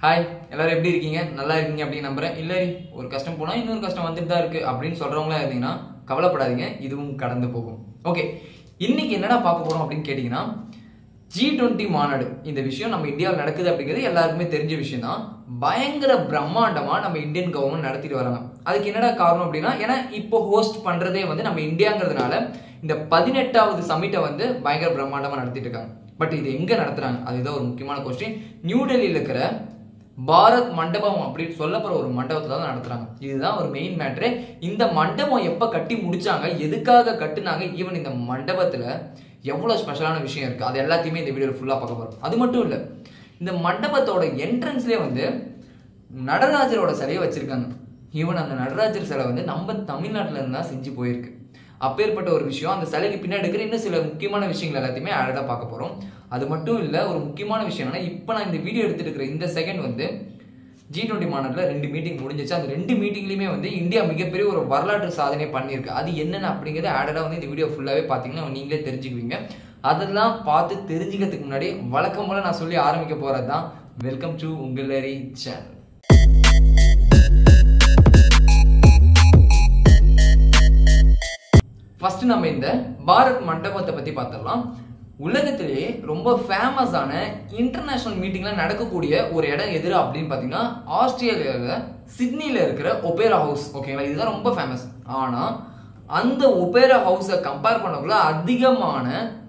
hi எல்லாரும் எப்படி இருக்கீங்க நல்லா இருக்கீங்க அப்படின்னு நம்புறேன் இல்லை ஒரு கஷ்டம் போனால் இன்னொரு கஷ்டம் வந்துட்டு தான் இருக்கு அப்படின்னு சொல்றவங்களா இருந்தீங்கன்னா கவலைப்படாதீங்க இதுவும் கடந்து போகும் ஓகே இன்னைக்கு என்னடா பார்க்க போறோம் அப்படின்னு கேட்டிங்கன்னா ஜி டுவெண்ட்டி மாநாடு இந்த விஷயம் நம்ம இந்தியாவில் நடக்குது அப்படிங்கிறது எல்லாருக்குமே தெரிஞ்ச விஷயம் தான் பயங்கர பிரம்மாண்டமா நம்ம இந்தியன் கவர்மெண்ட் நடத்திட்டு வராங்க அதுக்கு என்னடா காரணம் அப்படின்னா ஏன்னா இப்போ ஹோஸ்ட் பண்றதே வந்து நம்ம இந்தியாங்கிறதுனால இந்த பதினெட்டாவது சமிட்டை வந்து பயங்கர பிரம்மாண்டமா நடத்திட்டு இருக்காங்க பட் இது எங்க நடத்துறாங்க அதுதான் ஒரு முக்கியமான கொஸ்டின் நியூ டெல்லியில் இருக்கிற பாரத் மண்டபம் அப்படின்னு சொல்லப்படுற ஒரு மண்டபத்துல தான் நடத்துறாங்க இதுதான் ஒரு மெயின் மேட்ரு இந்த மண்டபம் எப்ப கட்டி முடிச்சாங்க எதுக்காக கட்டுனாங்க ஈவன் இந்த மண்டபத்துல எவ்வளவு ஸ்பெஷலான விஷயம் இருக்கு அது எல்லாத்தையுமே இந்த வீடியோ ஃபுல்லா பார்க்க போறோம் அது மட்டும் இல்ல இந்த மண்டபத்தோட என்ட்ரன்ஸ்லயே வந்து நடராஜரோட சிலையை வச்சிருக்காங்க ஈவன் அந்த நடராஜர் சிலை வந்து நம்ம தமிழ்நாட்டுல இருந்து தான் செஞ்சு போயிருக்கு அப்பேற்பட்ட ஒரு விஷயம் அந்த சிலைக்கு பின்னாடி இருக்கிற இன்னும் சில முக்கியமான விஷயங்கள் எல்லாத்தையுமே அழகாக பார்க்க போறோம் அது மட்டும் இல்லை ஒரு முக்கியமான விஷயம் என்னன்னா இப்போ நான் இந்த வீடியோ எடுத்துட்டு இருக்கிற இந்த செகண்ட் வந்து ஜி டுவெண்ட்டி மாநாட்டில் ரெண்டு மீட்டிங் முடிஞ்சிச்சு அந்த ரெண்டு மீட்டிங்லையுமே வந்து இந்தியா மிகப்பெரிய ஒரு வரலாற்று சாதனை பண்ணியிருக்கு அது என்னென்ன அப்படிங்கிறத ஆடடாக வந்து இந்த வீடியோ ஃபுல்லாகவே பார்த்தீங்கன்னா நீங்களே தெரிஞ்சுக்குவீங்க அதெல்லாம் பார்த்து தெரிஞ்சுக்கிறதுக்கு முன்னாடி வழக்கம் போல நான் சொல்லி ஆரம்பிக்க போகிறது தான் வெல்கம் டு உங்களரி சேனல் ஃபர்ஸ்ட் நம்ம இந்த பாரத் மண்டபத்தை பத்தி பார்த்துடலாம் உலகத்திலேயே ரொம்ப ஃபேமஸான இன்டர்நேஷனல் மீட்டிங்லாம் நடக்கக்கூடிய ஒரு இடம் எதிர அப்படின்னு பார்த்தீங்கன்னா ஆஸ்திரேலியாவில் சிட்னியில் இருக்கிற ஒபேரா ஹவுஸ் ஓகேங்களா இதுதான் ரொம்ப ஃபேமஸ் ஆனால் அந்த ஒபேரா ஹவுஸை கம்பேர் பண்ணக்குள்ள அதிகமான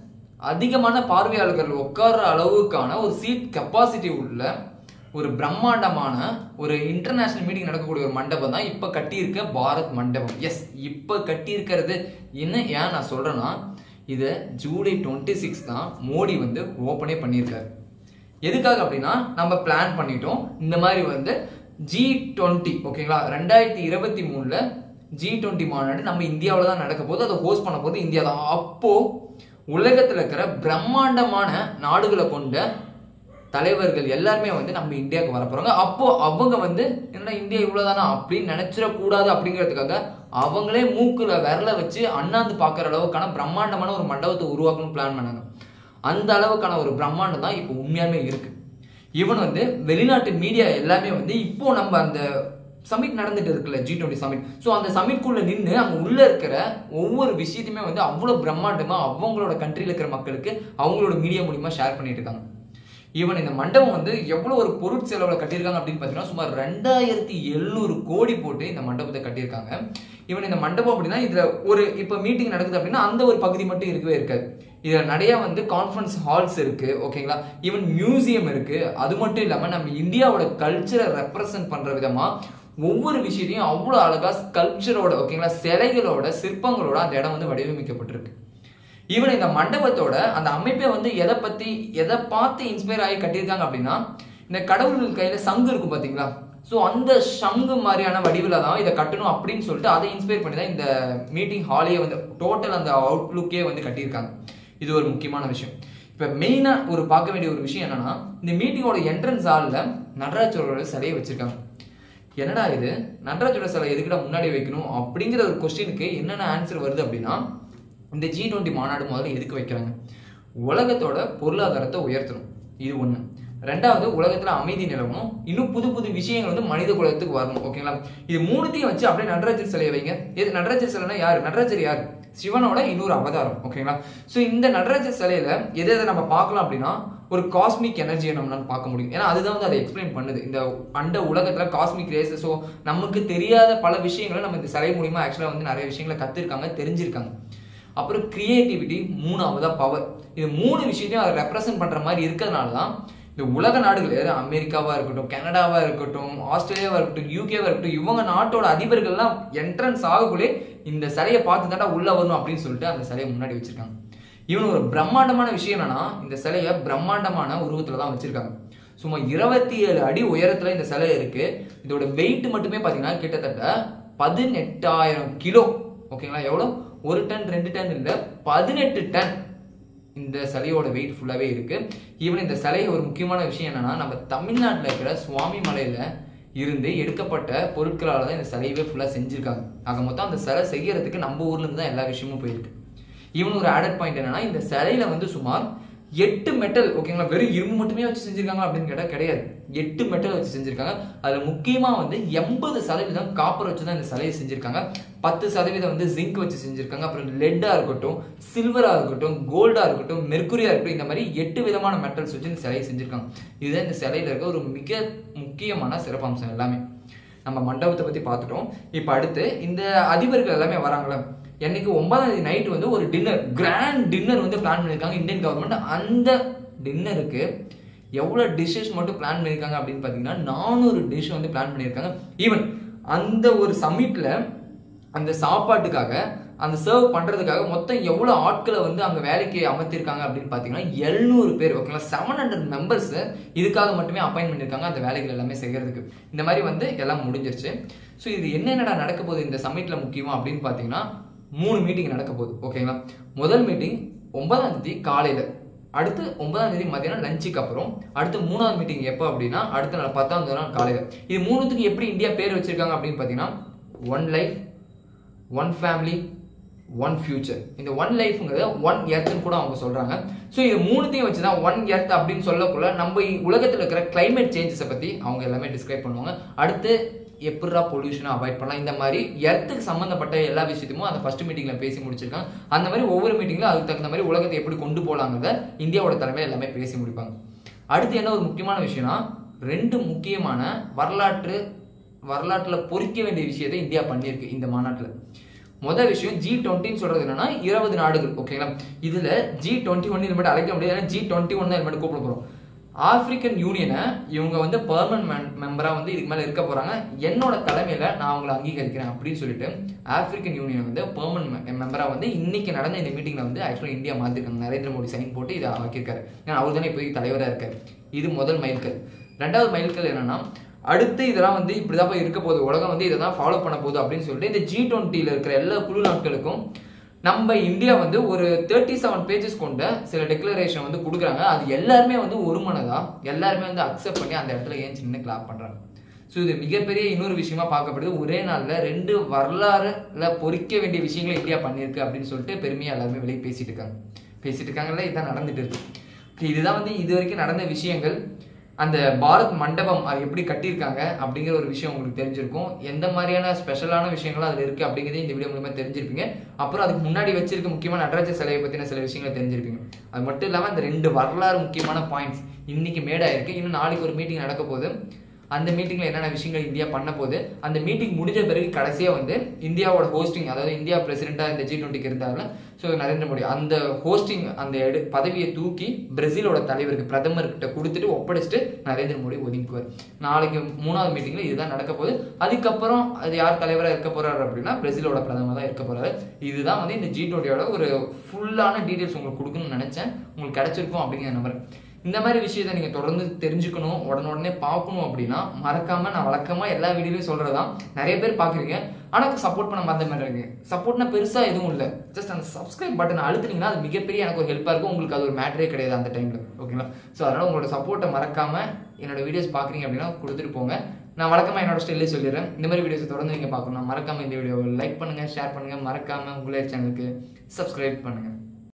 அதிகமான பார்வையாளர்கள் உட்கார்ற அளவுக்கான ஒரு சீட் கெப்பாசிட்டி உள்ள ஒரு பிரம்மாண்டமான ஒரு இன்டர்நேஷனல் மீட்டிங் நடக்கக்கூடிய ஒரு மண்டபம் தான் இப்போ கட்டியிருக்க பாரத் மண்டபம் எஸ் இப்போ கட்டியிருக்கிறது என்ன ஏன் நான் சொல்கிறேன்னா இதை ஜூலை டுவெண்ட்டி சிக்ஸ் தான் மோடி வந்து ஓப்பனே பண்ணியிருக்காரு எதுக்காக அப்படின்னா நம்ம பிளான் பண்ணிட்டோம் இந்த மாதிரி வந்து ஜி டுவெண்ட்டி ஓகேங்களா ரெண்டாயிரத்தி இருபத்தி மூணில் ஜி டுவெண்ட்டி மாநாடு நம்ம இந்தியாவில் தான் நடக்க போது அதை ஹோஸ்ட் பண்ண போது இந்தியா தான் அப்போது உலகத்தில் இருக்கிற பிரம்மாண்டமான நாடுகளை கொண்ட தலைவர்கள் எல்லாருமே வந்து நம்ம இந்தியாவுக்கு வர போறாங்க அப்போ அவங்க வந்து என்னடா இந்தியா இவ்வளவுதானா அப்படின்னு நினைச்சிடக்கூடாது அப்படிங்கிறதுக்காக அவங்களே மூக்குல விரல வச்சு அண்ணாந்து பார்க்குற அளவுக்கான பிரம்மாண்டமான ஒரு மண்டபத்தை உருவாக்கணும் பிளான் பண்ணாங்க அந்த அளவுக்கான ஒரு பிரம்மாண்டம் தான் இப்போ உண்மையாலுமே இருக்கு ஈவன் வந்து வெளிநாட்டு மீடியா எல்லாமே வந்து இப்போ நம்ம அந்த சமிட் நடந்துட்டு இருக்குல்ல ஜி டுவெண்ட்டி சமிட் ஸோ அந்த சமிட்குள்ள நின்று அங்கே உள்ள இருக்கிற ஒவ்வொரு விஷயத்தையுமே வந்து அவ்வளோ பிரம்மாண்டமா அவங்களோட கண்ட்ரியில் இருக்கிற மக்களுக்கு அவங்களோட மீடியா மூலியமா ஷேர் பண்ணிட்டு இருக்காங்க ஈவன் இந்த மண்டபம் வந்து எவ்வளோ ஒரு பொருட்செலவில் கட்டியிருக்காங்க அப்படின்னு பார்த்தீங்கன்னா சுமார் ரெண்டாயிரத்தி எழுநூறு கோடி போட்டு இந்த மண்டபத்தை கட்டியிருக்காங்க ஈவன் இந்த மண்டபம் அப்படின்னா இதில் ஒரு இப்போ மீட்டிங் நடக்குது அப்படின்னா அந்த ஒரு பகுதி மட்டும் இருக்கவே இருக்காது இதில் நிறைய வந்து கான்ஃபரன்ஸ் ஹால்ஸ் இருக்கு ஓகேங்களா ஈவன் மியூசியம் இருக்கு அது மட்டும் இல்லாமல் நம்ம இந்தியாவோட கல்ச்சரை ரெப்ரசன்ட் பண்ற விதமா ஒவ்வொரு விஷயத்தையும் அவ்வளோ அழகா ஸ்கல்ப்சரோட ஓகேங்களா சிலைகளோட சிற்பங்களோட அந்த இடம் வந்து வடிவமைக்கப்பட்டிருக்கு ஈவன் இந்த மண்டபத்தோட அந்த அமைப்பை வந்து எதை பத்தி எதை பார்த்து இன்ஸ்பயர் ஆகி கட்டியிருக்காங்க அப்படின்னா இந்த கடவுள் கையில சங்கு இருக்கும் பாத்தீங்களா ஸோ அந்த சங்கு மாதிரியான வடிவில் தான் இதை கட்டணும் அப்படின்னு சொல்லிட்டு அதை இன்ஸ்பயர் பண்ணி தான் இந்த மீட்டிங் ஹாலையே வந்து டோட்டல் அந்த அவுட்லுக்கே வந்து கட்டியிருக்காங்க இது ஒரு முக்கியமான விஷயம் இப்போ மெயினாக ஒரு பார்க்க வேண்டிய ஒரு விஷயம் என்னன்னா இந்த மீட்டிங்கோட என்ட்ரன்ஸ் ஹாலில் நடராஜரோட சிலையை வச்சிருக்காங்க என்னடா இது நடராஜோட சிலை எதுக்குடா முன்னாடி வைக்கணும் அப்படிங்கிற ஒரு கொஸ்டினுக்கு என்னென்ன ஆன்சர் வருது அப்படின்னா இந்த ஜி டுவெண்ட்டி மாநாடு முதல்ல எதுக்கு வைக்கிறாங்க உலகத்தோட பொருளாதாரத்தை உயர்த்தணும் இது ஒன்று ரெண்டாவது உலகத்துல அமைதி நிலவணும் இன்னும் புது புது விஷயங்கள் வந்து மனித குலத்துக்கு வரணும் ஓகேங்களா இது மூணுத்தையும் வச்சு அப்படியே நடராஜர் சிலையை வைங்க எது நடராஜர் சிலைனா யாரு நடராஜர் யார் சிவனோட இன்னொரு அவதாரம் ஓகேங்களா ஸோ இந்த நடராஜர் சிலையில எதை எதை நம்ம பார்க்கலாம் அப்படின்னா ஒரு காஸ்மிக் எனர்ஜியை நம்மளால பார்க்க முடியும் ஏன்னா அதுதான் வந்து அதை எக்ஸ்பிளைன் பண்ணுது இந்த அண்ட உலகத்துல காஸ்மிக் ரேஸ் ஸோ நமக்கு தெரியாத பல விஷயங்களை நம்ம இந்த சிலை மூலியமா ஆக்சுவலாக வந்து நிறைய விஷயங்களை கத்திருக்காங்க தெரிஞ்சிருக்காங்க அப்புறம் கிரியேட்டிவிட்டி மூணாவதா பவர் இது மூணு விஷயத்தையும் அதை ரெப்ரசென்ட் பண்ற மாதிரி இருக்கிறதுனால தான் இந்த உலக நாடுகள் ஏதாவது அமெரிக்காவா இருக்கட்டும் கனடாவா இருக்கட்டும் ஆஸ்திரேலியாவா இருக்கட்டும் யூகேவா இருக்கட்டும் இவங்க நாட்டோட அதிபர்கள்லாம் என்ட்ரன்ஸ் ஆகக்குள்ளே இந்த சிலையை பார்த்து தாண்டா உள்ள வரணும் அப்படின்னு சொல்லிட்டு அந்த சிலையை முன்னாடி வச்சிருக்காங்க இவன் ஒரு பிரம்மாண்டமான விஷயம் என்னன்னா இந்த சிலையை பிரம்மாண்டமான உருவத்துல தான் வச்சிருக்காங்க சும்மா இருபத்தி ஏழு அடி உயரத்துல இந்த சிலை இருக்கு இதோட வெயிட் மட்டுமே பாத்தீங்கன்னா கிட்டத்தட்ட பதினெட்டாயிரம் கிலோ ஓகேங்களா எவ்வளோ ஒரு டன் ரெண்டு டன் இல்லை பதினெட்டு டன் இந்த சிலையோட வெயிட் ஃபுல்லாகவே இருக்கு ஈவன் இந்த சிலை ஒரு முக்கியமான விஷயம் என்னன்னா நம்ம தமிழ்நாட்டில் இருக்கிற சுவாமி மலையில இருந்து எடுக்கப்பட்ட பொருட்களால் தான் இந்த சிலையவே ஃபுல்லாக செஞ்சிருக்காங்க ஆக மொத்தம் அந்த சிலை செய்யறதுக்கு நம்ம ஊர்ல இருந்து தான் எல்லா விஷயமும் போயிருக்கு ஈவன் ஒரு ஆடட் பாயிண்ட் என்னன்னா இந்த சிலையில வந்து சுமார் எட்டு மெட்டல் ஓகேங்களா வெறும் இரும்பு மட்டுமே வச்சு செஞ்சிருக்காங்க அப்படின்னு கேட்டால் கிடையாது எட்டு மெட்டல் வச்சு செஞ்சிருக்காங்க அதில் முக்கியமாக வந்து எண்பது சதவீதம் காப்பர் வச்சு தான் இந்த சிலையை செஞ்சிருக்காங்க பத்து சதவீதம் வந்து ஜிங்க் வச்சு செஞ்சிருக்காங்க அப்புறம் லெட்டாக இருக்கட்டும் சில்வராக இருக்கட்டும் கோல்டாக இருக்கட்டும் மெர்க்குரியாக இருக்கட்டும் இந்த மாதிரி எட்டு விதமான மெட்டல்ஸ் வச்சு இந்த சிலையை செஞ்சிருக்காங்க இதுதான் இந்த சிலையில் இருக்க ஒரு மிக முக்கியமான சிறப்பம்சம் எல்லாமே நம்ம மண்டபத்தை பற்றி பார்த்துட்டோம் இப்போ அடுத்து இந்த அதிபர்கள் எல்லாமே வராங்களே என்னைக்கு ஒன்பதாம் தேதி நைட் வந்து ஒரு டின்னர் கிராண்ட் டின்னர் வந்து பிளான் பண்ணியிருக்காங்க இந்தியன் கவர்மெண்ட் அந்த டின்னருக்கு எவ்வளோ டிஷ்ஷஸ் மட்டும் பிளான் பண்ணியிருக்காங்க அப்படின்னு பார்த்தீங்கன்னா நானூறு டிஷ் வந்து பிளான் பண்ணியிருக்காங்க ஈவன் அந்த ஒரு சம்மிட்டில் அந்த சாப்பாட்டுக்காக அந்த சர்வ் பண்ணுறதுக்காக மொத்தம் எவ்வளோ ஆட்களை வந்து அங்கே வேலைக்கு அமர்த்திருக்காங்க அப்படின்னு பார்த்தீங்கன்னா எழுநூறு பேர் ஓகேங்களா செவன் ஹண்ட்ரட் மெம்பர்ஸ் இதுக்காக மட்டுமே அப்பாயின் பண்ணியிருக்காங்க அந்த வேலைகள் எல்லாமே செய்கிறதுக்கு இந்த மாதிரி வந்து எல்லாம் முடிஞ்சிருச்சு ஸோ இது என்னென்னடா நடக்க போகுது இந்த சம்மிட்டில் முக்கியமா அப்படின்னு பார்த்தீங்கன்னா மூணு மீட்டிங் நடக்க போகுது ஓகேங்களா முதல் மீட்டிங் ஒன்பதாம் தேதி காலையில் அடுத்து ஒன்பதாம் தேதி மதியானம் லஞ்சுக்கு அப்புறம் அடுத்து மூணாவது மீட்டிங் எப்போ அப்படின்னா அடுத்த நாள் பத்தாம் நாள் காலையில் இது மூணுத்துக்கு எப்படி இந்தியா பேர் வச்சிருக்காங்க அப்படின்னு பார்த்தீங்கன்னா one life one family one future இந்த ஒன் லைஃப்ங்கிறத ஒன் எர்த்னு கூட அவங்க சொல்றாங்க ஸோ இது மூணுத்தையும் வச்சு தான் ஒன் எர்த் அப்படின்னு சொல்லக்குள்ள நம்ம உலகத்தில் இருக்கிற கிளைமேட் சேஞ்சஸை பற்றி அவங்க எல்லாமே டிஸ்கிரைப் பண்ணுவாங்க அடுத்து எப்படா பொல்யூஷனை அவாய்ட் பண்ணலாம் இந்த மாதிரி எர்த்துக்கு சம்மந்தப்பட்ட எல்லா விஷயத்தையும் அந்த ஃபர்ஸ்ட் மீட்டிங்கில் பேசி முடிச்சிருக்காங்க அந்த மாதிரி ஒவ்வொரு மீட்டிங்கில் அதுக்கு தகுந்த மாதிரி உலகத்தை எப்படி கொண்டு போகலாங்கிறத இந்தியாவோட தலைமையில் எல்லாமே பேசி முடிப்பாங்க அடுத்து என்ன ஒரு முக்கியமான விஷயம்னா ரெண்டு முக்கியமான வரலாற்று வரலாற்றில் பொறிக்க வேண்டிய விஷயத்தை இந்தியா பண்ணியிருக்கு இந்த மாநாட்டில் முதல் விஷயம் ஜி டுவெண்ட்டின்னு சொல்றது என்னன்னா இருபது நாடுகள் ஓகேங்களா இதுல ஜி டுவெண்ட்டி ஒன் இது மட்டும் அழைக்க முடியாது ஏன்னா ஜி டுவெண்ட்டி ஒன் தான் இது மட்டும் கூப்பிட போறோம் ஆப்பிரிக்கன் யூனியனை இவங்க வந்து பர்மனன்ட் மெம்பரா வந்து இதுக்கு மேல இருக்க போறாங்க என்னோட தலைமையில நான் அவங்களை அங்கீகரிக்கிறேன் அப்படின்னு சொல்லிட்டு ஆப்பிரிக்கன் யூனியன் வந்து பர்மனன்ட் மெம்பரா வந்து இன்னைக்கு நடந்த இந்த மீட்டிங்ல வந்து ஆக்சுவலா இந்தியா மாத்திருக்காங்க நரேந்திர மோடி சைன் போட்டு இதை ஆக்கியிருக்காரு ஏன்னா அவர் தானே இப்போதைக்கு தலைவரா இருக்காரு இது முதல் மைல்கல் ரெண்டாவது மைல்கல் என்னன்னா அடுத்து இதெல்லாம் வந்து இப்படிதான் போய் இருக்க போகுது உலகம் வந்து இதை தான் ஃபாலோ பண்ண போகுது அப்படின்னு சொல்லிட்டு இந்த ஜி டுவெண்ட்டியில் இருக்கிற எல்லா குழு நாட்களுக்கும் நம்ம இந்தியா வந்து ஒரு தேர்ட்டி செவன் பேஜஸ் கொண்ட சில டெக்ளரேஷன் வந்து கொடுக்குறாங்க அது எல்லாருமே வந்து ஒரு மனதா எல்லாருமே வந்து அக்செப்ட் பண்ணி அந்த இடத்துல ஏன் சின்ன கிளாப் பண்றாங்க ஸோ இது மிகப்பெரிய இன்னொரு விஷயமா பார்க்கப்படுது ஒரே நாளில் ரெண்டு வரலாறுல பொறிக்க வேண்டிய விஷயங்களை இந்தியா பண்ணியிருக்கு அப்படின்னு சொல்லிட்டு பெருமையா எல்லாருமே வெளியே பேசிட்டு இருக்காங்க பேசிட்டு இருக்காங்கல்ல இதான் நடந்துட்டு இருக்கு Okay, இதுதான் வந்து இது வரைக்கும் நடந்த விஷயங்கள் அந்த பாரத் மண்டபம் அது எப்படி கட்டியிருக்காங்க அப்படிங்கிற ஒரு விஷயம் உங்களுக்கு தெரிஞ்சிருக்கும் எந்த மாதிரியான ஸ்பெஷலான விஷயங்களும் அதில் இருக்குது அப்படிங்கிறதே இந்த வீடியோ மூலமா தெரிஞ்சிருப்பீங்க அப்புறம் அதுக்கு முன்னாடி வச்சிருக்க முக்கியமான நடராஜ சிலையை பற்றின சில விஷயங்களை தெரிஞ்சிருப்பீங்க அது மட்டும் இல்லாமல் அந்த ரெண்டு வரலாறு முக்கியமான பாயிண்ட்ஸ் இன்னைக்கு மேடாயிருக்கு இன்னும் நாளைக்கு ஒரு மீட்டிங் நடக்க போகுது அந்த மீட்டிங்ல என்னென்ன விஷயங்கள் இந்தியா பண்ண போகுது அந்த மீட்டிங் முடிஞ்ச பிறகு கடைசியா வந்து இந்தியாவோட ஹோஸ்டிங் அதாவது இந்தியா பிரசிடென்டா இந்த ஜி டுவெண்ட்டிக்கு இருந்தாங்க ஸோ நரேந்திர மோடி அந்த ஹோஸ்டிங் அந்த எடு பதவியை தூக்கி பிரேசிலோட தலைவருக்கு பிரதமர்கிட்ட கொடுத்துட்டு ஒப்படைச்சிட்டு நரேந்திர மோடி ஒதுங்குவார் நாளைக்கு மூணாவது மீட்டிங்ல இதுதான் நடக்க போகுது அதுக்கப்புறம் அது யார் தலைவராக இருக்க போறாரு அப்படின்னா பிரேசிலோட பிரதமர் தான் இருக்க போறாரு இதுதான் வந்து இந்த ஜி டுவெண்ட்டியோட ஒரு ஃபுல்லான டீடைல்ஸ் உங்களுக்கு கொடுக்கணும்னு நினைச்சேன் உங்களுக்கு கிடைச்சிருக்கும் அப்படிங்கிற நம்பர் இந்த மாதிரி விஷயத்தை நீங்க தொடர்ந்து தெரிஞ்சுக்கணும் உடனே பார்க்கணும் அப்படின்னா மறக்காம நான் வழக்கமா எல்லா வீடியோலையும் சொல்றதுதான் நிறைய பேர் பாக்குறீங்க ஆனா சப்போர்ட் பண்ண மறந்த மாதிரி இருக்கு சப்போர்ட்னா பெருசா எதுவும் இல்லை ஜஸ்ட் அந்த சப்ஸ்கிரைப் பட்டன் அழுத்துனீங்கன்னா அது மிகப்பெரிய எனக்கு ஒரு ஹெல்ப்பா இருக்கும் உங்களுக்கு அது ஒரு மேட்டரே கிடையாது அந்த டைம்ல ஓகேங்களா ஸோ அதனால உங்களோட சப்போர்ட்டை மறக்காம என்னோட வீடியோஸ் பாக்குறீங்க அப்படின்னா கொடுத்துட்டு போங்க நான் வழக்கமா என்னோட ஸ்டைலே சொல்லிடுறேன் இந்த மாதிரி வீடியோஸ் தொடர்ந்து நீங்க பார்க்கணும் மறக்காம இந்த வீடியோவை லைக் பண்ணுங்க ஷேர் பண்ணுங்க மறக்காம உங்களே சேனலுக்கு சப்ஸ்கிரைப் பண்ணுங்க